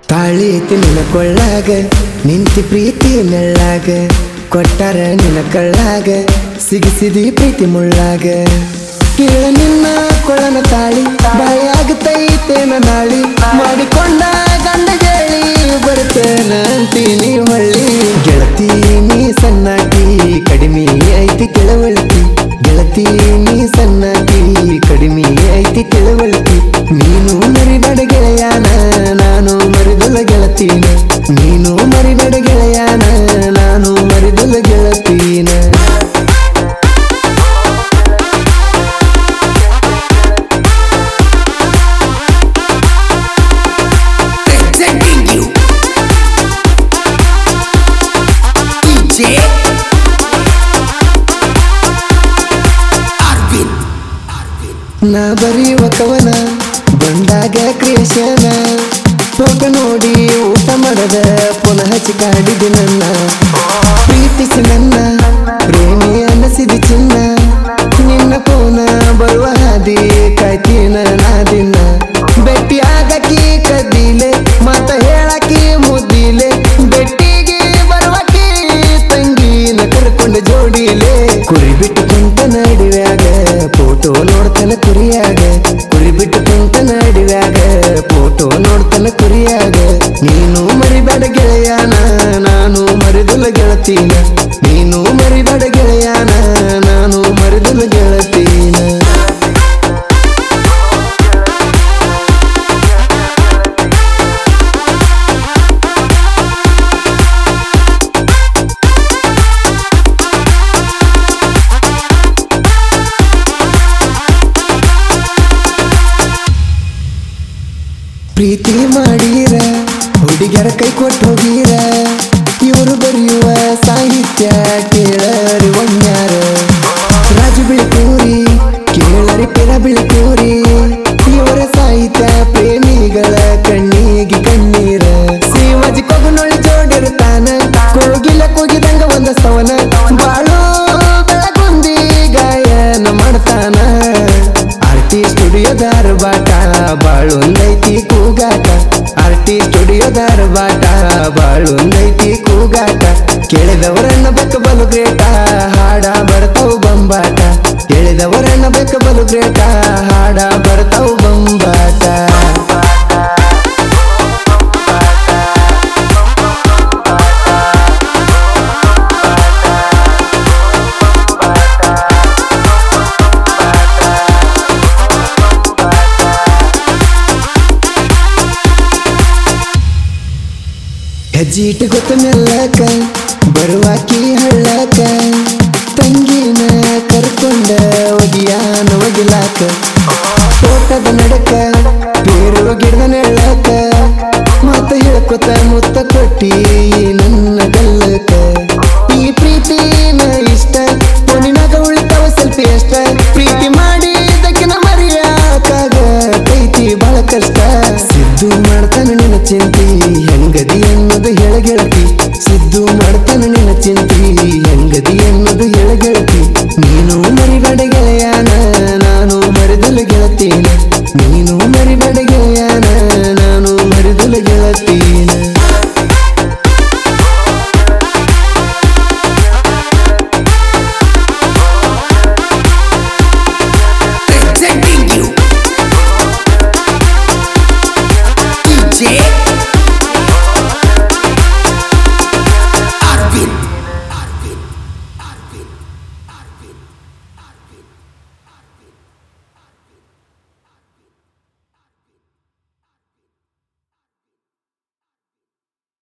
ತಾಳಿ ಐತಿ ನಿನ್ನ ಕೊಳ್ಳಾಗ ನಿಂತಿ ಪ್ರೀತಿ ನೆಳ್ಳಾಗ ಕೊಟ್ಟಾರ ನಿನ್ನ ಕಳ್ಳಾಗ ಸಿಗಿಸಿದಿ ಪ್ರೀತಿ ಮುಳ್ಳಾಗ ಕೇಳ ನಿನ್ನ ಕೊಳ್ಳನ ತಾಳಿ ಬಾಯಿ ಆಗತೈತೇನ ನಾಳಿ ಮಾಡಿಕೊಂಡ ಗಂಡ ಹೇಳಿ ಬರ್ತೇನ ಅಂತೀನಿ ಹೊಳ್ಳಿ ಗೆಳತಿ ನೀ ಸಣ್ಣಾಕಿ ಕಡಿಮೆ ಐತಿ ತಿಳುವಳಿಕೆ ಗೆಳತಿ ನೀ ಸಣ್ಣಾಕಿ ಕಡಿಮೆ ಐತಿ ತಿಳುವಳಿಕೆ ನೀನು ಮರಿಬೇಡ ಗೆಳೆಯಾನ ನಾನು ಮರಿದುಲ ಗೆಳತೀನ ನೀನು ಮರಿಬೇಡ ಗೆಳೆಯಾನ ನಾನು ಮರಿದುಲ ಗೆಳತೀನ presenting you DJ Arvin ನಾ ಬರೆಯುವ ಕವನ ಬಂದಾಗ ಕ್ರಿಯೇಷನ ಹೋಗ ನೋಡಿ ಊಟ ಮಾಡದ ಪುನಃ ಚಿಕಾಡಿದೆ ನನ್ನ ಪ್ರೀತಿಸಿ ನನ್ನ ಪ್ರೇಮಿ ಅನಸಿದಿ ಚಿನ್ನ ನಿನ್ನ ಪೋನ ಬರುವ ಹಾದಿ ಕಾಯ್ತೀನ ನಾದಿನ ಭೇಟಿ ಆಗಕಿ ಕದ್ದಿಲೆ ಮತ ಹೇಳಕಿ ಮುದ್ದಿಲೆ ಬೆಟ್ಟಿಗೆ ಬರುವಕಿ ತಂಗಿನ ಕರ್ಕೊಂಡು ಜೋಡಿಲೆ ಕುರಿ ಬಿಟ್ಟು ಕುಂತ ನಡಿವ್ಯಾಗ ಫೋಟೋ ನೋಡ್ತಾನ ಕುರಿಯಾಗ ಕುರಿ ಬಿಟ್ಟು ಕುಂತ ನಡಿವ್ಯಾಗ ಫೋಟೋ ನೋಡ್ತಾನ ಕುರಿಯಾಗ ನೀನು ಮರಿಬೇಡ ಗೆಳೆಯಾನ ನಾನು ಮರಿದುಲ ಗೆಳತೀನ ನೀನು ಮರಿಬೇಡ ಗೆಳೆಯಾನ ನಾನು ಮರಿದುಲ ಗೆಳತೀನ ಪ್ರೀತಿ ಮಾಡೀರ ಹುಡುಗಿಯರ ಕೈ ಕೊಟ್ಟು ಹೋಗೀರ ಇವರು ಬರೆಯುವ ಸಾಹಿತ್ಯ ಕೇಳರಿ ಒಮ್ಮ್ಯಾರ ರಾಜು ಬಿಳಿಕೂರಿ ಕೇಳರಿ ಪಿರ ಬಿಳಿಕೂರಿ ಇವರ ಸಾಹಿತ್ಯ ಪ್ರೇಮಿಗಳ ಕಣ್ಣಿಗೆ ಕಣ್ಣೀರ ಶಿವಾಜಿ ಕೊಗನೊಳಿ ಜೋಡಿರ್ತಾನ ಕೋಗಿಲ ಕೂಗಿದಂಗ ಒಂದ ಸವನ ಬಾಳು ಬೆಳಗುಂದಿ ಗಾಯನ ಮಾಡ್ತಾನ ಆರ್ಟಿ ಸ್ಟುಡಿಯೋದಾರ ಬಾಟ ಬಾಳೊಂದೈತಿ ಕೂಗಾಟ ಆರ್ಟಿ ಸ್ಟುಡಿಯೋದಾರ ಬಾಟ ಬಾಳೊಂದೈತಿ ಕೂಗಾಟ ಕೇಳಿದವರನ್ನ ಬೆಕ್ಕ ಬಲು ಗ್ರೇಟ ಹಾಡ ಬರ್ತಾವು ಬಂಬಾಟ ಕೇಳಿದವರನ್ನ ಬೆಕ್ಕ ಬಲು ಗ್ರೇಟ ಹಾಡ ಬರ್ತಾವು ಬಂಬಾಟ ಹೆಜ್ಜಿಟ್ಟು ಗೊತ್ತ ಮೆಲ್ಲಕ ಬರುವಾಕಿ ಹಳ್ಳಕ ತಂಗಿನ ಕರ್ಕೊಂಡ ಒಗಿಯಾನ ಒಗಿಲಾಕ ತೋಟದ ನಡಕ ಬೇರುವ ಗಿಡದ ನೆಳ್ಳಕ ಮತ್ತ ಹೇಳ್ಕೊತ ಮುತ್ತ ಕೊಟ್ಟಿ ನನ್ನ ಗಲ್ಲಕ ಈ ಪ್ರೀತಿನ ಇಷ್ಟ ಫೋನಿನಾಗ ಉಳಿತಾವ ಸ್ವಲ್ಪ ಎಷ್ಟ ಪ್ರೀತಿ ಮಾಡಿ ಇದಕ್ಕಿನ ಮರಿಯಾಕಾಗ ಕೈತಿ ಬಹಳ ಕಷ್ಟ ಸಿದ್ದು ಮಾಡ್ತಾನ ನಿನ್ನ ಚಿಂತಿ ಹೆಂಗದಿ ಅನ್ನೋದು ಹೇಳಗೆಳತಿ ಸಿದ್ದು ಮಾಡ್ತಾನ ನಿನ್ನ ಚಿಂತಿ ಹೆಂಗದಿ ಅನ್ನೋದು ಹೇಳಗೆಳತಿ ನೀನು ಮರಿಬೇಡ ಗೆಳೆಯಾನ ನಾನು ಮರಿದಲ ಗೆಳತೀನ ನೀನು ಮರಿಬೇಡ ಗೆಳೆಯಾನ ನಾನು ಮರಿದಲ ಗೆಳತೀನ presenting you DJ